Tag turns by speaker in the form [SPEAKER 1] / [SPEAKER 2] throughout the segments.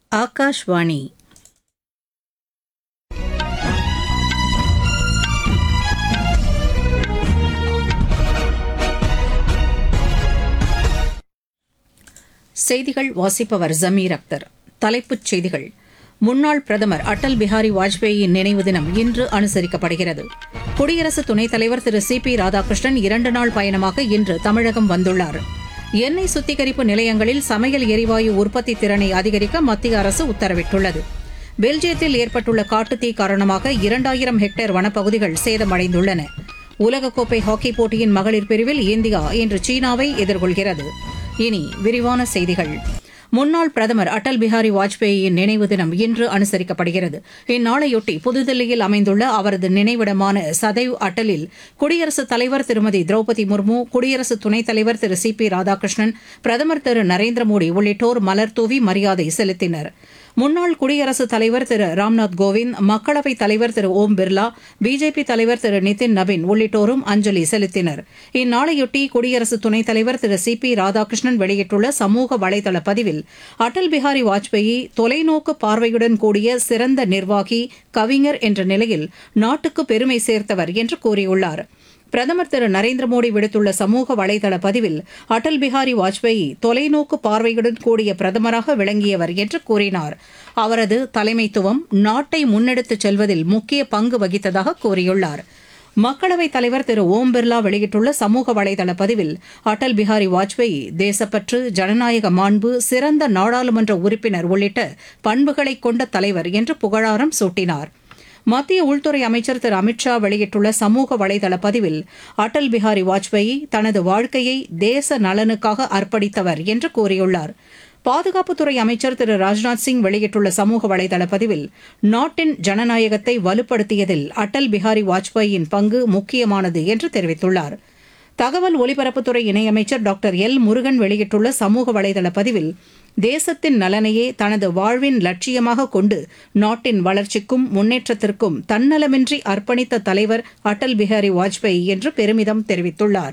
[SPEAKER 1] ஆகாஷ்வாணி செய்திகள் வாசிப்பவர் ஜமீர் அக்தர் தலைப்புச் செய்திகள் முன்னாள் பிரதமர் அடல் பிஹாரி வாஜ்பேயியின் நினைவு தினம் இன்று அனுசரிக்கப்படுகிறது குடியரசு துணைத் தலைவர் திரு சி பி ராதாகிருஷ்ணன் இரண்டு நாள் பயணமாக இன்று தமிழகம் வந்துள்ளார் எண்ணெய் சுத்திகரிப்பு நிலையங்களில் சமையல் எரிவாயு உற்பத்தி திறனை அதிகரிக்க மத்திய அரசு உத்தரவிட்டுள்ளது பெல்ஜியத்தில் ஏற்பட்டுள்ள காட்டுத்தீ காரணமாக இரண்டாயிரம் ஹெக்டேர் வனப்பகுதிகள் சேதமடைந்துள்ளன உலகக்கோப்பை ஹாக்கி போட்டியின் மகளிர் பிரிவில் இந்தியா இன்று சீனாவை எதிர்கொள்கிறது இனி விரிவான செய்திகள் முன்னாள் பிரதமர் அடல் பிஹாரி வாஜ்பேயியின் நினைவு தினம் இன்று அனுசரிக்கப்படுகிறது இந்நாளையொட்டி புதுதில்லியில் அமைந்துள்ள அவரது நினைவிடமான சதைவ் அட்டலில் குடியரசுத் தலைவர் திருமதி திரௌபதி முர்மு குடியரசு துணைத் தலைவர் திரு சி பி ராதாகிருஷ்ணன் பிரதமர் திரு நரேந்திர மோடி உள்ளிட்டோர் மலர்தூவி மரியாதை செலுத்தினர் முன்னாள் குடியரசுத் தலைவர் திரு ராம்நாத் கோவிந்த் மக்களவைத் தலைவர் திரு ஓம் பிர்லா பிஜேபி தலைவர் திரு நிதின் நபின் உள்ளிட்டோரும் அஞ்சலி செலுத்தினர் இந்நாளையொட்டி குடியரசு துணைத் தலைவர் திரு சி பி ராதாகிருஷ்ணன் வெளியிட்டுள்ள சமூக வலைதள பதிவில் அடல் பிஹாரி வாஜ்பேயி தொலைநோக்கு பார்வையுடன் கூடிய சிறந்த நிர்வாகி கவிஞர் என்ற நிலையில் நாட்டுக்கு பெருமை சேர்த்தவர் என்று கூறியுள்ளார் பிரதமர் திரு நரேந்திர மோடி விடுத்துள்ள சமூக வலைதள பதிவில் அடல் பிஹாரி வாஜ்பேயி தொலைநோக்கு பார்வையுடன் கூடிய பிரதமராக விளங்கியவர் என்று கூறினார் அவரது தலைமைத்துவம் நாட்டை முன்னெடுத்துச் செல்வதில் முக்கிய பங்கு வகித்ததாக கூறியுள்ளார் மக்களவைத் தலைவர் திரு ஓம் பிர்லா வெளியிட்டுள்ள சமூக வலைதள பதிவில் அடல் பிஹாரி வாஜ்பேயி தேசப்பற்று ஜனநாயக மாண்பு சிறந்த நாடாளுமன்ற உறுப்பினர் உள்ளிட்ட பண்புகளை கொண்ட தலைவர் என்று புகழாரம் சூட்டினார் மத்திய உள்துறை அமைச்சர் திரு அமித்ஷா வெளியிட்டுள்ள சமூக வலைதள பதிவில் அடல் பிஹாரி வாஜ்பேயி தனது வாழ்க்கையை தேச நலனுக்காக அர்ப்பணித்தவர் என்று கூறியுள்ளார் பாதுகாப்புத்துறை அமைச்சர் திரு ராஜ்நாத் சிங் வெளியிட்டுள்ள சமூக வலைதள பதிவில் நாட்டின் ஜனநாயகத்தை வலுப்படுத்தியதில் அடல் பிஹாரி வாஜ்பேயியின் பங்கு முக்கியமானது என்று தெரிவித்துள்ளார் தகவல் ஒலிபரப்புத்துறை இணையமைச்சர் டாக்டர் எல் முருகன் வெளியிட்டுள்ள சமூக வலைதள பதிவில் தேசத்தின் நலனையே தனது வாழ்வின் லட்சியமாக கொண்டு நாட்டின் வளர்ச்சிக்கும் முன்னேற்றத்திற்கும் தன்னலமின்றி அர்ப்பணித்த தலைவர் அடல் பிஹாரி வாஜ்பேயி என்று பெருமிதம் தெரிவித்துள்ளார்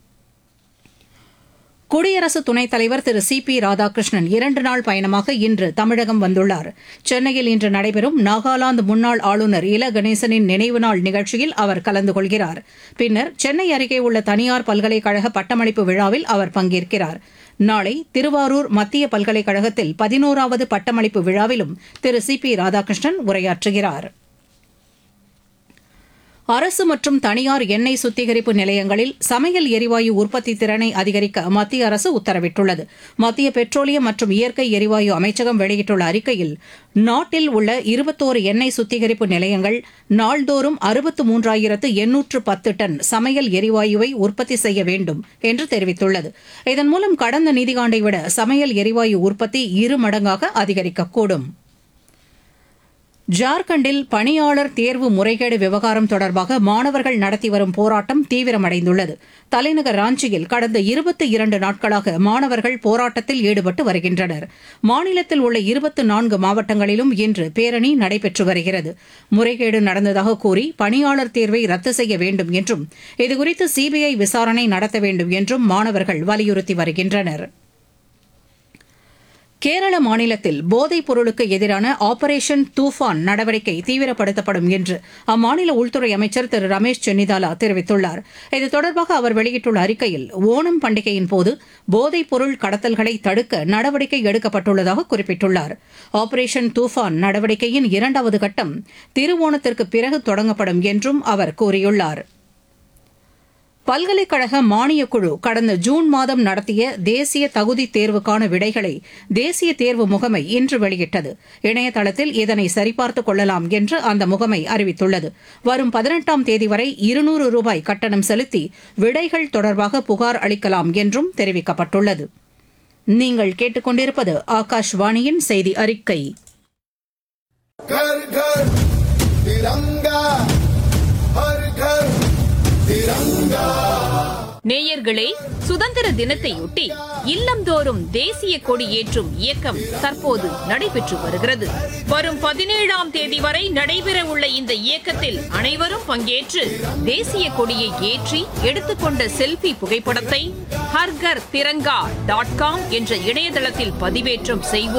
[SPEAKER 1] குடியரசு துணைத் தலைவர் திரு சி பி ராதாகிருஷ்ணன் இரண்டு நாள் பயணமாக இன்று தமிழகம் வந்துள்ளார் சென்னையில் இன்று நடைபெறும் நாகாலாந்து முன்னாள் ஆளுநர் இல கணேசனின் நினைவு நாள் நிகழ்ச்சியில் அவர் கலந்து கொள்கிறார் பின்னர் சென்னை அருகே உள்ள தனியார் பல்கலைக்கழக பட்டமளிப்பு விழாவில் அவர் பங்கேற்கிறார் நாளை திருவாரூர் மத்திய பல்கலைக்கழகத்தில் பதினோராவது பட்டமளிப்பு விழாவிலும் திரு சி பி ராதாகிருஷ்ணன் உரையாற்றுகிறார் அரசு மற்றும் தனியார் எண்ணெய் சுத்திகரிப்பு நிலையங்களில் சமையல் எரிவாயு உற்பத்தி திறனை அதிகரிக்க மத்திய அரசு உத்தரவிட்டுள்ளது மத்திய பெட்ரோலியம் மற்றும் இயற்கை எரிவாயு அமைச்சகம் வெளியிட்டுள்ள அறிக்கையில் நாட்டில் உள்ள இருபத்தோரு எண்ணெய் சுத்திகரிப்பு நிலையங்கள் நாள்தோறும் அறுபத்து மூன்றாயிரத்து எண்ணூற்று பத்து டன் சமையல் எரிவாயுவை உற்பத்தி செய்ய வேண்டும் என்று தெரிவித்துள்ளது இதன் மூலம் கடந்த நிதியாண்டை விட சமையல் எரிவாயு உற்பத்தி இரு மடங்காக அதிகரிக்கக்கூடும் ஜார்க்கண்டில் பணியாளர் தேர்வு முறைகேடு விவகாரம் தொடர்பாக மாணவர்கள் நடத்தி வரும் போராட்டம் தீவிரமடைந்துள்ளது தலைநகர் ராஞ்சியில் கடந்த இருபத்தி இரண்டு நாட்களாக மாணவர்கள் போராட்டத்தில் ஈடுபட்டு வருகின்றனர் மாநிலத்தில் உள்ள இருபத்தி நான்கு மாவட்டங்களிலும் இன்று பேரணி நடைபெற்று வருகிறது முறைகேடு நடந்ததாக கூறி பணியாளர் தேர்வை ரத்து செய்ய வேண்டும் என்றும் இதுகுறித்து சிபிஐ விசாரணை நடத்த வேண்டும் என்றும் மாணவர்கள் வலியுறுத்தி வருகின்றனர் கேரள மாநிலத்தில் போதைப் பொருளுக்கு எதிரான ஆபரேஷன் தூஃபான் நடவடிக்கை தீவிரப்படுத்தப்படும் என்று அம்மாநில உள்துறை அமைச்சர் திரு ரமேஷ் சென்னிதாலா தெரிவித்துள்ளார் இது தொடர்பாக அவர் வெளியிட்டுள்ள அறிக்கையில் ஓணம் பண்டிகையின் போது போதைப் பொருள் கடத்தல்களை தடுக்க நடவடிக்கை எடுக்கப்பட்டுள்ளதாக குறிப்பிட்டுள்ளார் ஆபரேஷன் தூஃபான் நடவடிக்கையின் இரண்டாவது கட்டம் திருவோணத்திற்கு பிறகு தொடங்கப்படும் என்றும் அவர் கூறியுள்ளார் பல்கலைக்கழக மானியக் குழு கடந்த ஜூன் மாதம் நடத்திய தேசிய தகுதி தேர்வுக்கான விடைகளை தேசிய தேர்வு முகமை இன்று வெளியிட்டது இணையதளத்தில் இதனை சரிபார்த்துக் கொள்ளலாம் என்று அந்த முகமை அறிவித்துள்ளது வரும் பதினெட்டாம் தேதி வரை இருநூறு ரூபாய் கட்டணம் செலுத்தி விடைகள் தொடர்பாக புகார் அளிக்கலாம் என்றும் தெரிவிக்கப்பட்டுள்ளது நீங்கள் கேட்டுக்கொண்டிருப்பது ஆகாஷ்வாணியின் செய்தி அறிக்கை
[SPEAKER 2] घर घर तिरंगा हर घर तिरंगा
[SPEAKER 3] நேயர்களே சுதந்திர தினத்தையொட்டி இல்லந்தோறும் தேசிய கொடி ஏற்றும் இயக்கம் தற்போது நடைபெற்று வருகிறது வரும் பதினேழாம் தேதி வரை நடைபெற உள்ள இந்த இயக்கத்தில் அனைவரும் பங்கேற்று தேசிய கொடியை ஏற்றி எடுத்துக்கொண்ட செல்ஃபி புகைப்படத்தை ஹர்கர் திரங்கா டாட் காம் என்ற இணையதளத்தில் பதிவேற்றம் செய்வோம்